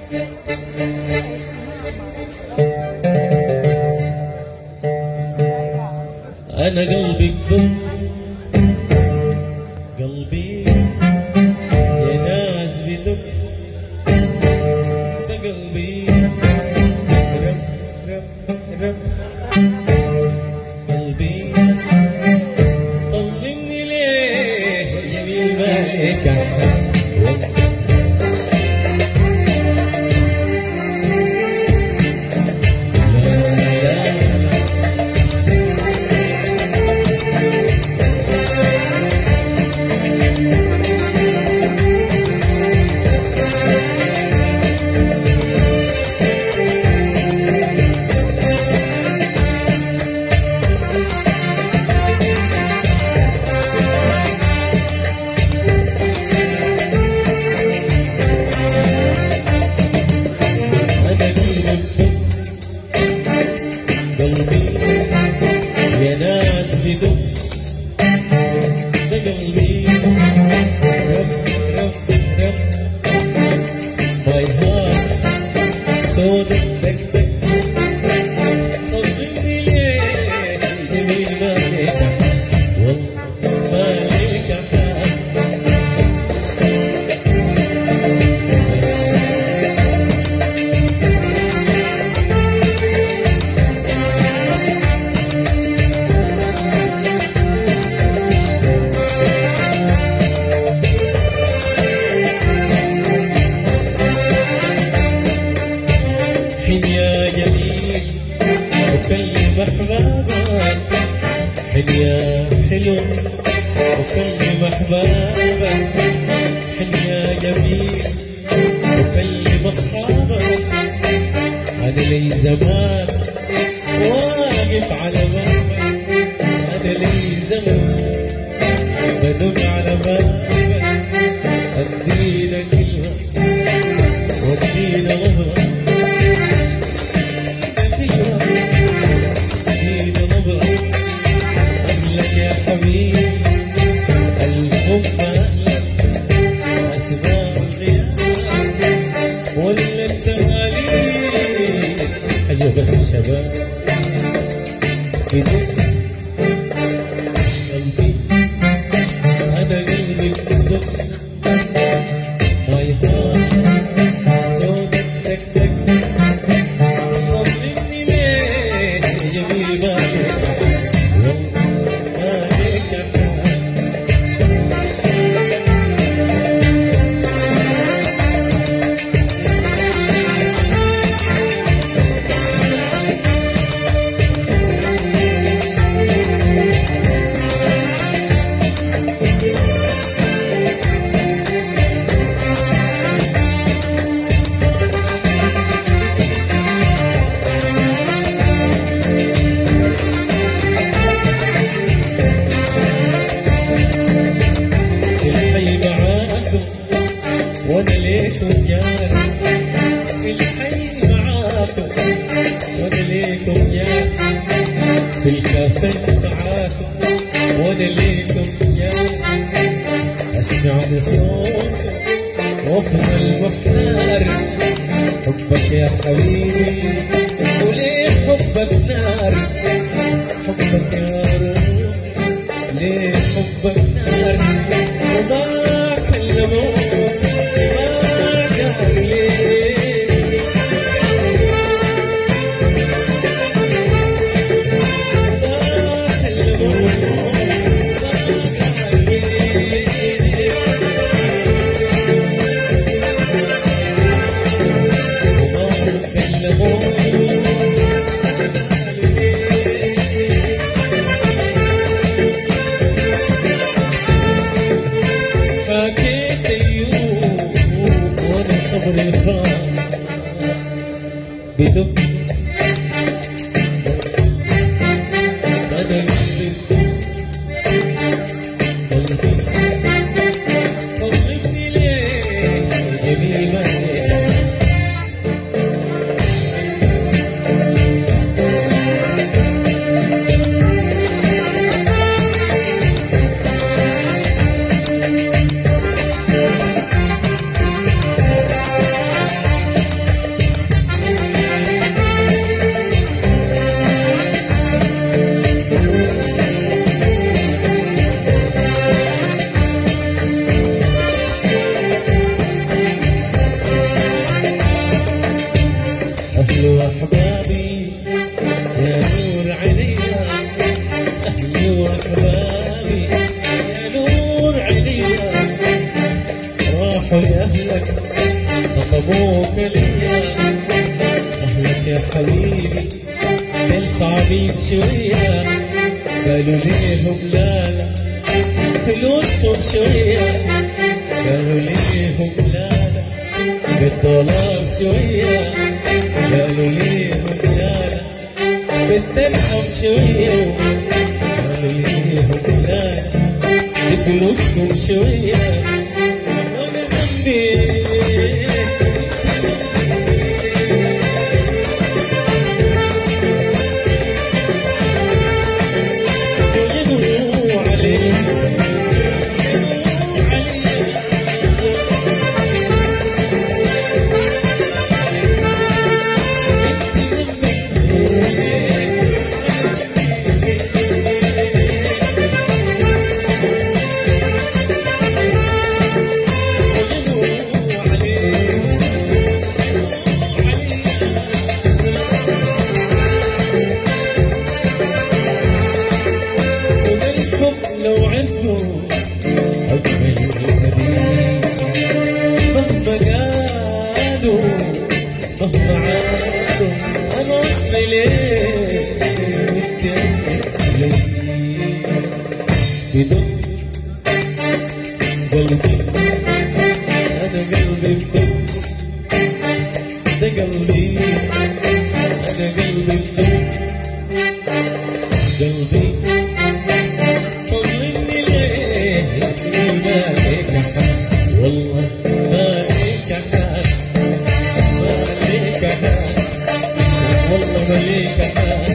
انا قلبي بدم قلبي يا ناس بدم ده قلبي رم رم رم قلبي تظلمني ليه يمين مالك أحد لا لا لا أنا قلبي قلبي يا ناس بدم ده قلبي رب رب رب My heart so دق دق دق طمني ليه جميل مالك والله مالك أحد حين يا جميل وكلم احبابك حين يا حلو وكلم احبابك حين يا جميل وكلم اصحابك انا لي زمان واقف على بابك انا لي زمان بدق على بابك ادينا كلمه وادينا نظره ادينا نظره اهلك يا حبيبي الحب اهلك اسباب الغياب ولا التهاليل ايها الشباب بدق قلبي انا قلبي بدق My heart so دق دق صليني ليه جميل مالك والله مالك أحد الحي معاكم وانا ليكم جاري الحي معاكم وانا ليكم جاري في الكافيه معاكم وانا ليكم جاري اسمع صوتك وافضل محتار حبك يا حبيبي وليه حبك نار حبك يا روح ليه حبك نار وما كلموك ما قال ليه ما كلموك ما قال ليه وما كلموك فكيت ايوب وانا صبري خان بدق انا قلبي قلبي طلبني ليه جميل مالك واحبابي يا نور عينيا اهلي واحبابي يا نور عينيا راحوا لاهلك خطبوك ليا اهلك يا حبيبي دل صعبين شويه قالوا ليهم لا لا فلوسكم شويه قالوا ليهم لا لا بالدولار شويه قالوا ليهم لا لا بالدرهم شويه قالوا ليهم لا لا بفلوسكم شويه وانا ذنبي يغدوا عليك ومنكم لو عرفوا أجمل الحبيب مهما قالوا مهما عادوا أنا أصلي ليه وأنت أصلك ليه بدق قلبي أنا قلبي بدق ده قلبي أنا قلبي بدق قلبي طمني ليه مالك حق والله مالك حق مالك حق والله مالك حق